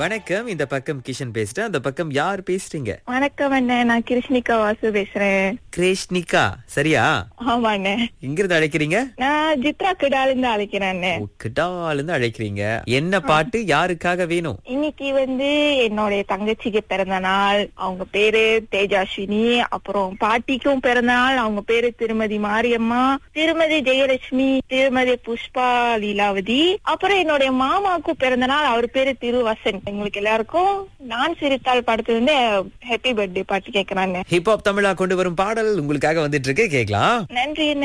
வணக்கம் இந்த பக்கம் கிஷன் பேசுறேன் அந்த பக்கம் யார் பேசுறீங்க வணக்கம் அண்ணே நான் கிருஷ்ணிகா வாசு பேசுறேன் கிரேஷ்னிகா சரியா ஆமா அண்ணே இங்க இருந்து அழைக்கிறீங்க நான் ஜித்ரா கிடால இருந்து அழைக்கிறேன் அண்ணே ஓ, கிடால இருந்து அழைக்கிறீங்க என்ன பாட்டு யாருக்காக வேணும் இன்னைக்கு வந்து என்னுடைய தங்கச்சிக்கு பிறந்த நாள் அவங்க பேரு தேஜாஸ்வினி அப்புறம் பாட்டிக்கும் பிறந்த நாள் அவங்க பேரு திருமதி மாரியம்மா திருமதி ஜெயலட்சுமி திருமதி புஷ்பா லீலாவதி அப்புறம் என்னுடைய மாமாவுக்கும் பிறந்த நாள் அவர் பேரு திருவசன் எங்களுக்கு எல்லாருக்கும் நான் சிரித்தாள் படத்துல இருந்து ஹாப்பி பர்த்டே பாட்டு கேட்கிறாங்க ஹிப்ஹாப் தமிழா கொண்டு வரும் பாடல் உங்களுக்காக வந்துட்டு இருக்கு கேக்கலாம் நன்றி